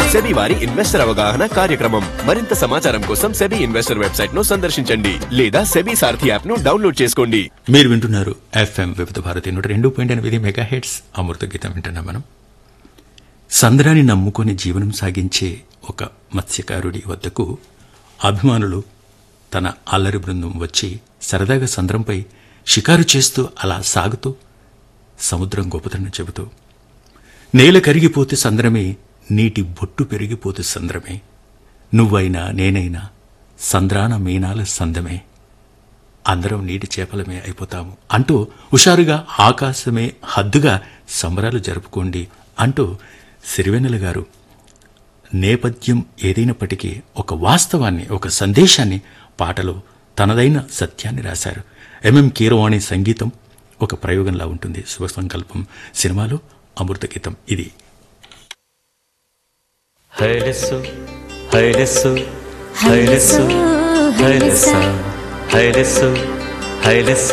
SEBI వారి investor అవగాహన కార్యక్రమం మరింత సమాచారం కోసం సెబీ ఇన్వెస్టర్ వెబ్సైట్ ను సందర్శించండి లేదా సెబీ సారథి యాప్ ను డౌన్లోడ్ చేసుకోండి మీరు వింటున్నారు ఎఫ్ఎం వివిధ భారతి నూట రెండు పాయింట్ ఎనిమిది మెగా హెడ్స్ అమృత గీతం వింటున్నాం మనం సంద్రాన్ని నమ్ముకొని జీవనం సాగించే ఒక మత్స్యకారుడి వద్దకు అభిమానులు తన అల్లరి బృందం వచ్చి సరదాగా సంద్రంపై షికారు చేస్తూ అలా సాగుతూ సముద్రం గొప్పతనం చెబుతూ నేల కరిగిపోతే సంద్రమే నీటి బొట్టు పెరిగిపోతే సంద్రమే నువ్వైనా నేనైనా సంద్రాన మీనాల సందమే అందరం నీటి చేపలమే అయిపోతాము అంటూ హుషారుగా ఆకాశమే హద్దుగా సంబరాలు జరుపుకోండి అంటూ సిరివెన్నెల గారు నేపథ్యం ఏదైనప్పటికీ ఒక వాస్తవాన్ని ఒక సందేశాన్ని పాటలో తనదైన సత్యాన్ని రాశారు ఎంఎం కీరవాణి సంగీతం ఒక ప్రయోగంలా ఉంటుంది శుభ సంకల్పం సినిమాలో అమృత గీతం ఇది హైలెస్సు హైలెస్సు హైలెస్సు హైలెస్స హైలెస్సు హైలెస్స